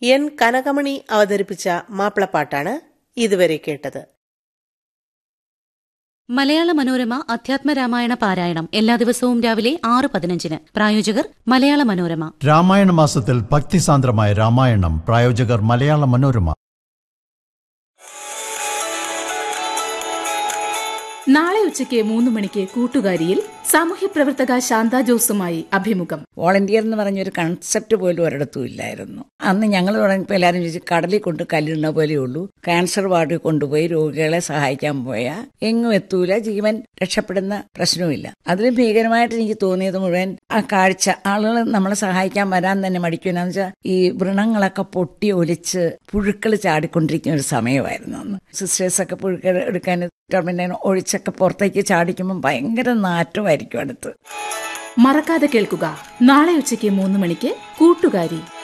N Kanakamani അവതരിപ്പിച്ച മാപ്പിളപ്പാട്ടാണ് ഇതുവരെ കേട്ടത് മലയാള മനോരമ അധ്യാത്മരാമായണ പാരായണം എല്ലാ ദിവസവും രാവിലെ ആറ് പതിനഞ്ചിന് പ്രായോജകർ മലയാള മനോരമ രാമായണ മാസത്തിൽ ഭക്തിസാന്ദ്രമായ രാമായണം പ്രായോജകർ മലയാള മനോരമ നാളെ ഉച്ചയ്ക്ക് മൂന്ന് മണിക്ക് കൂട്ടുകാരിയിൽ സാമൂഹ്യ പ്രവർത്തക ശാന്ത ജോസുമായി അഭിമുഖം വോളണ്ടിയർ എന്ന് പറഞ്ഞൊരു കൺസെപ്റ്റ് പോലും ഒരിടത്തും ഇല്ലായിരുന്നു അന്ന് ഞങ്ങൾ തുടങ്ങിയപ്പോൾ എല്ലാവരും ചോദിച്ചു കടലിൽ കൊണ്ട് കല്ലിടുന്ന പോലെയുള്ളൂ ക്യാൻസർ വാർഡിൽ കൊണ്ടുപോയി രോഗികളെ സഹായിക്കാൻ പോയാൽ എങ്ങും എത്തൂല ജീവൻ രക്ഷപ്പെടുന്ന പ്രശ്നവുമില്ല അതിലും ഭീകരമായിട്ട് എനിക്ക് തോന്നിയത് മുഴുവൻ ആ കാഴ്ച ആളുകൾ നമ്മളെ സഹായിക്കാൻ വരാൻ തന്നെ മടിക്കുമെന്നു വെച്ചാൽ ഈ വൃണങ്ങളൊക്കെ പൊട്ടി ഒലിച്ച് പുഴുക്കൾ ചാടിക്കൊണ്ടിരിക്കുന്ന ഒരു സമയമായിരുന്നു അന്ന് സിസ്റ്റേഴ്സൊക്കെ പുഴുക്കൾ എടുക്കാൻ ടെർമിനൽ ഒഴിച്ചൊക്കെ പുറത്തേക്ക് ചാടിക്കുമ്പോൾ ഭയങ്കര നാറ്റമായിരിക്കും അടുത്ത് മറക്കാതെ കേൾക്കുക നാളെ ഉച്ചയ്ക്ക് മൂന്ന് മണിക്ക് കൂട്ടുകാരി